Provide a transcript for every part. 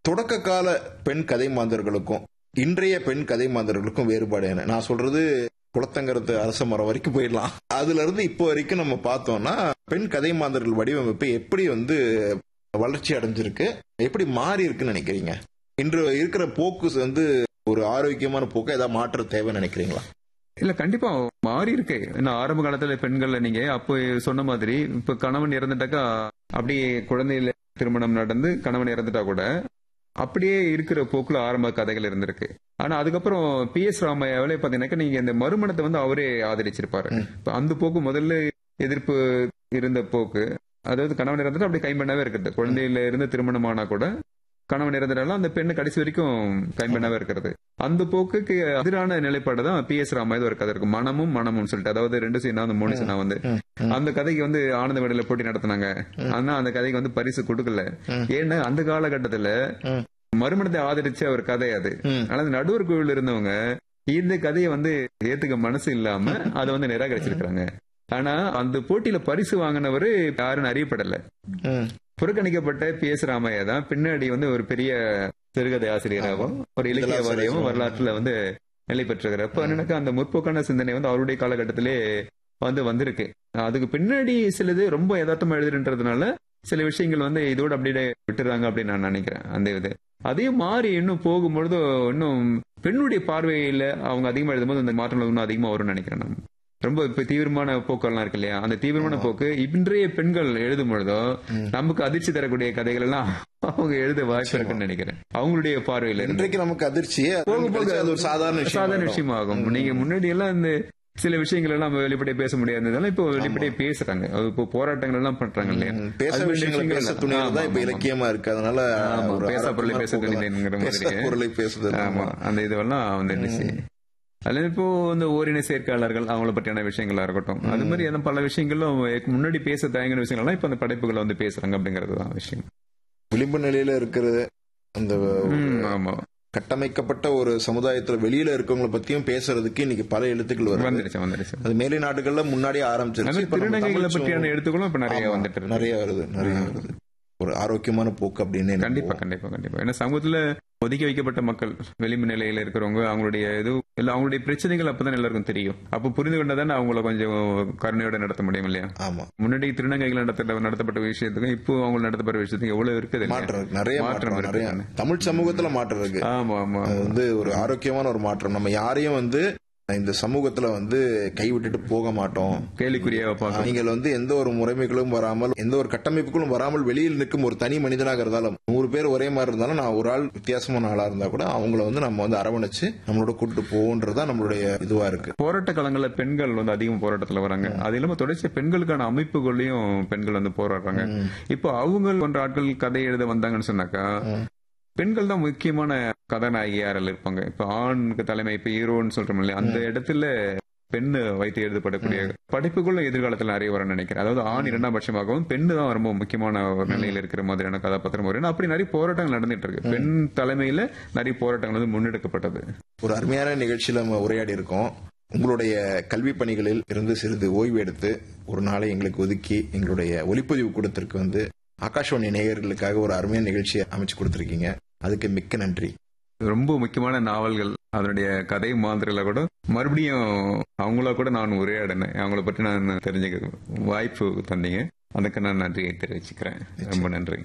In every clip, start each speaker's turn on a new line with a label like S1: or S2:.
S1: தொடக்க கால பெண் கதை மாந்தர்களுக்கும் இன்றைய பெண் கதை மாந்தர்களுக்கும் வேறுபாடு என்ன நான் சொல்றது குளத்தங்கரத்து அரச மரம் வரைக்கும் போயிடலாம் அதுல இருந்து இப்போ வரைக்கும் நம்ம பார்த்தோம்னா பெண் கதை மாந்தர்கள் வடிவமைப்பு எப்படி வந்து வளர்ச்சி அடைஞ்சிருக்கு எப்படி மாறி இருக்குன்னு நினைக்கிறீங்க இன்று இருக்கிற போக்கு வந்து ஒரு ஆரோக்கியமான போக்கு ஏதாவது மாற்ற தேவைன்னு நினைக்கிறீங்களா
S2: இல்ல கண்டிப்பா மாறி இருக்கு நான் ஆரம்ப காலத்துல பெண்கள்ல நீங்க அப்போ சொன்ன மாதிரி இப்ப கணவன் இறந்துட்டாக்கா அப்படியே குழந்தையில திருமணம் நடந்து கணவன் இறந்துட்டா கூட அப்படியே இருக்கிற போக்குல ஆரம்ப கதைகள் இருந்திருக்கு ஆனா அதுக்கப்புறம் பி எஸ் ராமையாவில பாத்தீங்கன்னாக்கா நீங்க இந்த மறுமணத்தை வந்து அவரே ஆதரிச்சிருப்பாரு இப்ப அந்த போக்கு முதல்ல எதிர்ப்பு இருந்த போக்கு அதாவது கணவன் இறந்துட்டு அப்படியே கைம்பெண்ணாவே இருக்கிறது குழந்தையில இருந்து திருமணம் ஆனா கூட கணவன் இறந்துட்டாலும் அந்த பெண்ணு கடைசி வரைக்கும் கைம்பெண்ணாவே இருக்கிறது அந்த போக்குக்கு எதிரான நிலைப்பாடு தான் பி எஸ் ராமாயது ஒரு கதை இருக்கு மனமும் மனமும் சொல்லிட்டு அதாவது ரெண்டு சீனா அந்த மூணு சீனா வந்து அந்த கதைக்கு வந்து ஆனந்த விடல போட்டி நடத்தினாங்க ஆனா அந்த கதைக்கு வந்து பரிசு கொடுக்கல ஏன்னா அந்த காலகட்டத்துல மறுமணத்தை ஆதரிச்ச ஒரு கதை அது ஆனா அந்த நடுவர் குழுவில் இருந்தவங்க இந்த கதையை வந்து ஏத்துக்க மனசு இல்லாம அதை வந்து நிராகரிச்சிருக்காங்க ஆனா அந்த போட்டியில பரிசு வாங்கினவரு யாரும் அறியப்படல புறக்கணிக்கப்பட்ட பி எஸ் ராமையா தான் பின்னாடி வந்து ஒரு பெரிய சிறுகதை ஆசிரியராகவும் ஒரு இலக்கியவாதியாகவும் வரலாற்றுல வந்து நிலை பெற்றிருக்கிறார் அப்ப என்னக்கா அந்த முற்போக்கான சிந்தனை வந்து அவருடைய காலகட்டத்திலே வந்து வந்திருக்கு அதுக்கு பின்னாடி சிலது ரொம்ப யதார்த்தமா எழுதுன்றதுனால சில விஷயங்கள் வந்து இதோட அப்படியே விட்டுறாங்க அப்படின்னு நான் நினைக்கிறேன் அந்த இது அதையும் மாறி இன்னும் போகும்பொழுது இன்னும் பெண்ணுடைய பார்வையில அவங்க அதிகமா எழுதும்போது அந்த மாற்றங்கள் இன்னும் அதிகமா வரும்னு நினைக்கிறேன் நான் ரொம்ப இப்ப தீவிரமான போக்கெல்லாம் இருக்கு இல்லையா அந்த தீவிரமான போக்கு இன்றைய பெண்கள் எழுதும் பொழுதோ நமக்கு அதிர்ச்சி தரக்கூடிய கதைகள் எல்லாம் அவங்க எழுத வாய்ப்பு இருக்குன்னு நினைக்கிறேன் அவங்களுடைய பார்வையில
S1: இன்றைக்கு நமக்கு அதிர்ச்சியே
S2: போக போக
S1: அது ஒரு சாதாரண விஷயம்
S2: சாதாரண விஷயமாகும் நீங்க முன்னாடி எல்லாம் இந்த சில விஷயங்கள் எல்லாம் நம்ம வெளிப்படையா பேச முடியாததால இப்போ வெளிப்படையா பேசுறாங்க அது இப்போ போராட்டங்கள் எல்லாம் பண்றாங்க இல்லையா
S1: பேச
S2: அது ஒரு
S1: விஷயங்களை
S2: விஷயங்கள்
S1: பேச
S2: இல்ல.
S1: துணியில தான் இப்ப
S2: ஆமா, ஆமா.
S1: இலக்கியமா இருக்கு அதனால
S2: ஆமா,
S1: ஒரு
S2: பேசா பொருளை
S1: ஆரோக்கியமான
S2: பேச
S1: போக்கு தான்.
S2: துணிங்கிற மாதிரி.
S1: பேசா பொருளை பேசுதல்
S2: ஆமா அந்த இதுவெல்லாம் வந்துடுச்சு அதுல இப்போ இந்த ஓரின சேர்க்கையாளர்கள் அவங்கள பற்றியான விஷயங்களா இருக்கட்டும் அது மாதிரி அந்த பல விஷயங்களும் முன்னாடி பேச தயங்கின விஷயங்கள்லாம் இப்ப அந்த படைப்புகளை வந்து பேசுறாங்க அப்படிங்கிறது தான் விஷயம்
S1: விளிம்பு நிலையில இருக்கிறது அந்த
S2: ம், ஆமா
S1: கட்டமைக்கப்பட்ட ஒரு சமுதாயத்துல வெளியில இருக்கவங்கள பத்தியும் பேசுறதுக்கு இன்னைக்கு பல எழுத்துக்கள் வருது
S2: வந்துடுச்சு வந்துடுச்சு
S1: அது மேலை நாடுகள்ல முன்னாடியே ஆரம்பிச்சிருச்சு
S2: அது
S1: இப்ப நம்ம
S2: திருநங்கைகளை
S1: தமிழ்
S2: பற்றியான
S1: சமூகம்
S2: எழுத்துக்களும் இப்ப நிறைய
S1: ஆமா,
S2: வந்துட்டு இருக்கு
S1: நிறைய வருது நிறைய வருது ஒரு ஆரோக்கியமான போக்கு அப்படின்னு
S2: கண்டிப்பா கண்டிப்பா கண்டிப்பா ஏன்னா சமூகத்துல ஒதுக்கி வைக்கப்பட்ட மக்கள் வெளிம நிலையில இருக்கிறவங்க அவங்களுடைய இது இல்ல அவங்களுடைய பிரச்சனைகள் அப்பதான் எல்லாருக்கும் தெரியும் அப்ப புரிந்து கொண்டதானே அவங்கள கொஞ்சம் கருணையோட நடத்த முடியும் இல்லையா
S1: ஆமா
S2: முன்னாடி திருநங்கைகள் நடத்த நடத்தப்பட்ட விஷயத்துக்கும் இப்போ அவங்க நடத்தப்பட்ட விஷயத்துக்கும் எவ்வளவு இருக்குது இல்லையா?
S1: மாற்றம் இருக்கு நிறைய
S2: மாற்றம்
S1: மாற்றம் நிறைய
S2: இருக்கு
S1: தமிழ் சமூகத்துல மாற்றம் இருக்கு
S2: ஆமா ஆமா
S1: அது வந்து ஒரு ஆரோக்கியமான ஒரு மாற்றம் நம்ம யாரையும் வந்து இந்த சமூகத்துல வந்து கைவிட்டுட்டு போக மாட்டோம்
S2: கேலிக்குரிய பார்க்க
S1: நீங்கள் வந்து எந்த ஒரு முறைமைகளும் வராமல் எந்த ஒரு கட்டமைப்புகளும் வராமல் வெளியில் நிற்கும் ஒரு தனி மனிதனாக இருந்தாலும் நூறு பேர் ஒரே மாதிரி இருந்தாலும் நான் ஒரு ஆள் வித்தியாசமான ஆளா இருந்தா கூட அவங்கள வந்து நம்ம வந்து அரவணைச்சு நம்மளோட கூட்டிட்டு போவோன்றதுதான் நம்மளுடைய இதுவா இருக்கு
S2: போராட்ட காலங்கள்ல பெண்கள் வந்து அதிகம் போராட்டத்துல வராங்க அது இல்லாம தொடர்ச்சி பெண்களுக்கான அமைப்புகளையும் பெண்கள் வந்து போராடுறாங்க இப்போ அவங்க போன்ற ஆட்கள் கதை எழுத வந்தாங்கன்னு சொன்னாக்கா பெண்கள் தான் முக்கியமான கதாநாயகியாரில் இருப்பாங்க இப்ப ஆணுக்கு தலைமை இப்ப ஹீரோன்னு சொல்றோம் இல்லையா அந்த இடத்துல பெண்ணு வைத்து எழுதப்படக்கூடிய படைப்புக்குள்ள எதிர்காலத்தில் நிறைய வர நினைக்கிறேன் அதாவது ஆண் இரண்டாம் பட்சமாகவும் பெண்ணு தான் ரொம்ப முக்கியமான ஒரு நிலையில இருக்கிற மாதிரியான கதாபாத்திரம் வரும் அப்படி நிறைய போராட்டங்கள் நடந்துட்டு இருக்கு பெண் தலைமையில நிறைய போராட்டங்கள் வந்து முன்னெடுக்கப்பட்டது
S1: ஒரு அருமையான நிகழ்ச்சியில நம்ம உரையாடி இருக்கோம் உங்களுடைய கல்வி பணிகளில் இருந்து சிறிது ஓய்வு எடுத்து ஒரு நாளை எங்களுக்கு ஒதுக்கி எங்களுடைய ஒலிப்பதிவு கூடத்திற்கு வந்து ஆகாஷவாணி நேயர்களுக்காக ஒரு அருமையான நிகழ்ச்சியை அமைச்சு கொடுத்திருக்கீங்க அதுக்கு மிக்க நன்றி
S2: ரொம்ப முக்கியமான நாவல்கள் அதனுடைய கதை மாதிரில கூட மறுபடியும் அவங்கள கூட நான் உரையாடினேன் அவங்கள பற்றி நான் தெரிஞ்சுக்க வாய்ப்பு தந்தீங்க அதுக்கு நான் நன்றியை தெரிவிச்சுக்கிறேன் ரொம்ப நன்றி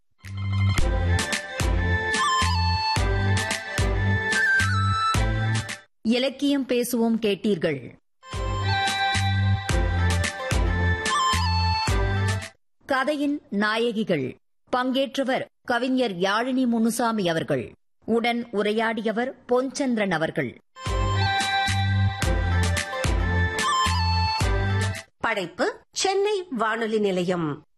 S3: இலக்கியம் பேசுவோம் கேட்டீர்கள் கதையின் நாயகிகள் பங்கேற்றவர் கவிஞர் யாழினி முனுசாமி அவர்கள் உடன் உரையாடியவர் பொன்சந்திரன் அவர்கள்
S4: படைப்பு சென்னை வானொலி நிலையம்